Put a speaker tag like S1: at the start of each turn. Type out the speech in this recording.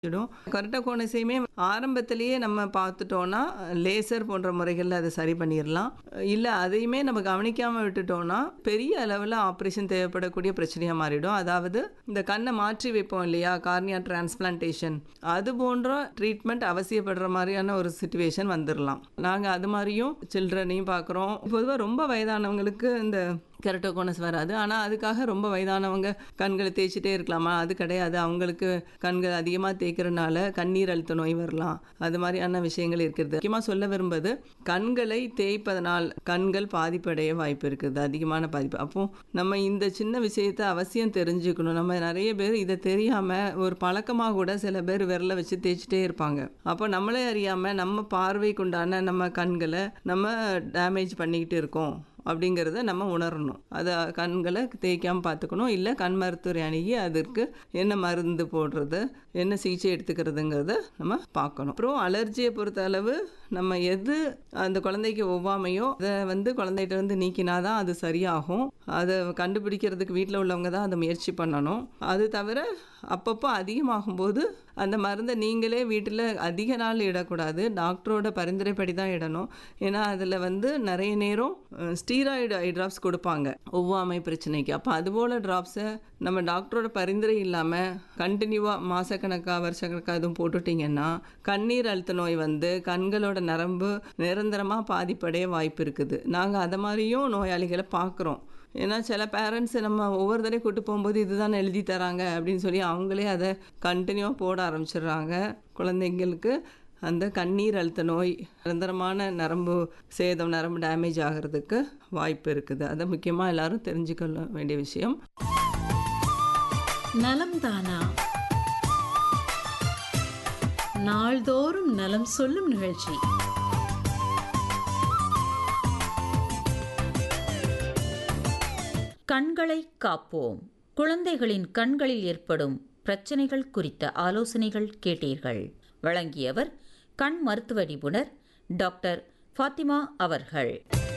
S1: இடும் கர்ட்டகோனஸையுமே ஆரம்பத்திலேயே நம்ம பார்த்துட்டோன்னா லேசர் போன்ற முறைகளில் அதை சரி பண்ணிடலாம் இல்லை அதையுமே நம்ம கவனிக்காமல் விட்டுட்டோம்னா பெரிய அளவில் ஆப்ரேஷன் தேவைப்படக்கூடிய பிரச்சனையாக மாறிடும் அதாவது இந்த கண்ணை மாற்றி வைப்போம் இல்லையா கார்னியா டிரான்ஸ்பிளான்டேஷன் அது போன்ற ட்ரீட்மெண்ட் அவசியப்படுற மாதிரியான ஒரு சுச்சுவேஷன் வந்துடலாம் நாங்கள் அது மாதிரியும் சில்ட்ரனையும் பார்க்குறோம் பொதுவாக ரொம்ப வயதானவங்களுக்கு இந்த கெரட்டோகோனஸ் வராது ஆனால் அதுக்காக ரொம்ப வயதானவங்க கண்களை தேய்ச்சிட்டே இருக்கலாமா அது கிடையாது அவங்களுக்கு கண்கள் அதிகமாக தேய்க்கிறனால கண்ணீர் அழுத்த நோய் வரலாம் அது மாதிரியான விஷயங்கள் இருக்கிறது முக்கியமாக சொல்ல விரும்புவது கண்களை தேய்ப்பதனால் கண்கள் பாதிப்படைய வாய்ப்பு இருக்குது அதிகமான பாதிப்பு அப்போ நம்ம இந்த சின்ன விஷயத்தை அவசியம் தெரிஞ்சுக்கணும் நம்ம நிறைய பேர் இதை தெரியாமல் ஒரு பழக்கமாக கூட சில பேர் விரலை வச்சு தேய்ச்சிட்டே இருப்பாங்க அப்போ நம்மளே அறியாமல் நம்ம பார்வைக்குண்டான நம்ம கண்களை நம்ம டேமேஜ் பண்ணிக்கிட்டு இருக்கோம் அப்படிங்கிறத நம்ம உணரணும் அதை கண்களை தேய்க்காமல் பார்த்துக்கணும் இல்லை கண் மருத்துவரை அணுகி அதற்கு என்ன மருந்து போடுறது என்ன சிகிச்சை எடுத்துக்கிறதுங்கிறத நம்ம பார்க்கணும் அப்புறம் அலர்ஜியை பொறுத்த அளவு நம்ம எது அந்த குழந்தைக்கு ஒவ்வாமையோ அதை வந்து குழந்தைகிட்ட இருந்து நீக்கினா தான் அது சரியாகும் அதை கண்டுபிடிக்கிறதுக்கு வீட்டில் உள்ளவங்க தான் அதை முயற்சி பண்ணணும் அது தவிர அப்பப்போ அதிகமாகும்போது அந்த மருந்தை நீங்களே வீட்டில் அதிக நாள் இடக்கூடாது டாக்டரோட பரிந்துரைப்படி தான் இடணும் ஏன்னா அதில் வந்து நிறைய நேரம் ஸ்டீராய்டு ஐ ட்ராப்ஸ் கொடுப்பாங்க ஒவ்வாமை பிரச்சனைக்கு அப்போ அதுபோல் ட்ராப்ஸை நம்ம டாக்டரோட பரிந்துரை இல்லாமல் கண்டினியூவாக மாதக்கணக்காக வருஷக்கணக்காக எதுவும் போட்டுட்டிங்கன்னா கண்ணீர் அழுத்த நோய் வந்து கண்களோட நரம்பு நிரந்தரமாக பாதிப்படைய வாய்ப்பு இருக்குது நாங்கள் அதை மாதிரியும் நோயாளிகளை பார்க்குறோம் ஏன்னா சில பேரண்ட்ஸ் நம்ம ஒவ்வொரு தடவை கூட்டு போகும்போது இதுதான் எழுதி தராங்க அப்படின்னு சொல்லி அவங்களே அதை கண்டினியூவாக போட ஆரம்பிச்சிடுறாங்க குழந்தைங்களுக்கு அந்த கண்ணீர் அழுத்த நோய் நிரந்தரமான நரம்பு சேதம் நரம்பு டேமேஜ் ஆகிறதுக்கு வாய்ப்பு இருக்குது அதை முக்கியமாக எல்லாரும் தெரிஞ்சுக்கொள்ள வேண்டிய விஷயம்
S2: நலம் தானா நாள்தோறும் நலம் சொல்லும் நிகழ்ச்சி கண்களை காப்போம் குழந்தைகளின் கண்களில் ஏற்படும் பிரச்சனைகள் குறித்த ஆலோசனைகள் கேட்டீர்கள் வழங்கியவர் கண் மருத்துவ நிபுணர் டாக்டர் ஃபாத்திமா அவர்கள்